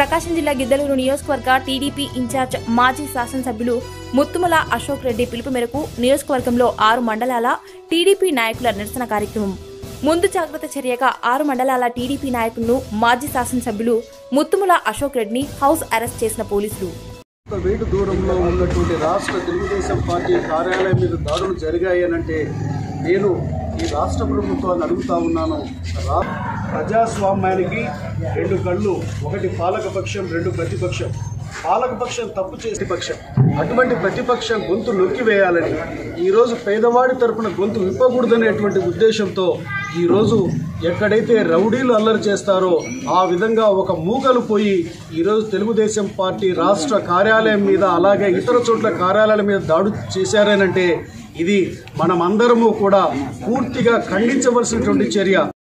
ప్రకాశం జిల్లా గిద్దలూరు నియోజకవర్గ TDP incharge మాజీ శాసనసభ్యులు ముత్తుమల అశోక్ రెడ్డి పిలుపు మేరకు నియోజకవర్గంలో ఆరు మండలాల టీడీపీ నాయకుల నిరసన కార్యక్రమం ముందు జాగ్రత్త చర్యగా ఆరు మండలాల టీడీపీ నాయకులను మాజీ శాసనసభ్యులు ముత్తుముల అశోక్ రెడ్డిని హౌస్ అరెస్ట్ చేసిన పోలీసులు ఒక వేటు దూరంలో ఉన్నటువంటి రాష్ట్ర తెలుగుదేశం పార్టీ కార్యాలయం మీద దాడులు జరిగాయనంటే నేను ఈ రాష్ట్ర ప్రభుత్వాన్ని అడుగుతా ఉన్నాను రా ప్రజాస్వామ్యానికి రెండు కళ్ళు ఒకటి పాలకపక్షం రెండు ప్రతిపక్షం పాలకపక్షం తప్పు చేసే పక్షం అటువంటి ప్రతిపక్షం గొంతు నొక్కివేయాలని ఈరోజు పేదవాడి తరపున గొంతు విప్పకూడదనేటువంటి ఉద్దేశంతో ఈరోజు ఎక్కడైతే రౌడీలు అల్లరి చేస్తారో ఆ విధంగా ఒక మూకలు పోయి ఈరోజు తెలుగుదేశం పార్టీ రాష్ట్ర కార్యాలయం మీద అలాగే ఇతర చోట్ల కార్యాలయాల మీద దాడు చేశారనంటే ఇది మనమందరము కూడా పూర్తిగా ఖండించవలసినటువంటి చర్య